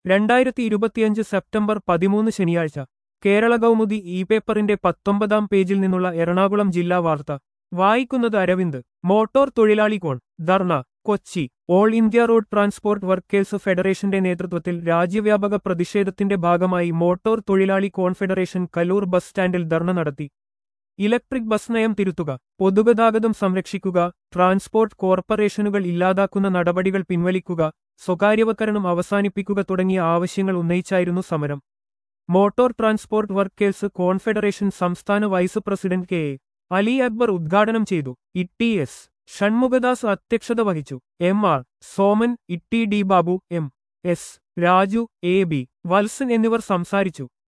രണ്ടായിരത്തി ഇരുപത്തിയഞ്ച് സെപ്റ്റംബർ പതിമൂന്ന് ശനിയാഴ്ച കേരള കൗമുദി ഇ പേപ്പറിന്റെ പത്തൊമ്പതാം പേജിൽ നിന്നുള്ള എറണാകുളം ജില്ലാ വാർത്ത വായിക്കുന്നത് അരവിന്ദ് മോട്ടോർ തൊഴിലാളി കോൺ dharna Kochi all India road transport workers ഫെഡറേഷന്റെ നേതൃത്വത്തിൽ രാജ്യവ്യാപക പ്രതിഷേധത്തിന്റെ ഭാഗമായി മോട്ടോർ തൊഴിലാളി കോൺഫെഡറേഷൻ കലൂർ ബസ് സ്റ്റാൻഡിൽ ധർണ നടത്തി ഇലക്ട്രിക് ബസ് നയം തിരുത്തുക പൊതുഗതാഗതം സംരക്ഷിക്കുക ട്രാൻസ്പോർട്ട് കോർപ്പറേഷനുകൾ ഇല്ലാതാക്കുന്ന നടപടികൾ പിൻവലിക്കുക സ്വകാര്യവൽക്കരണം അവസാനിപ്പിക്കുക തുടങ്ങിയ ആവശ്യങ്ങൾ ഉന്നയിച്ചായിരുന്നു സമരം മോട്ടോർ ട്രാൻസ്പോർട്ട് വർക്കേഴ്സ് കോൺഫെഡറേഷൻ സംസ്ഥാന vice president K A Ali Akbar ഉദ്ഘാടനം ചെയ്തു ഇട്ടി എസ് ഷൺമുഖദാസ് അധ്യക്ഷത വഹിച്ചു M R Soman Itty D Babu M S Raju A B Valsan എന്നിവർ സംസാരിച്ചു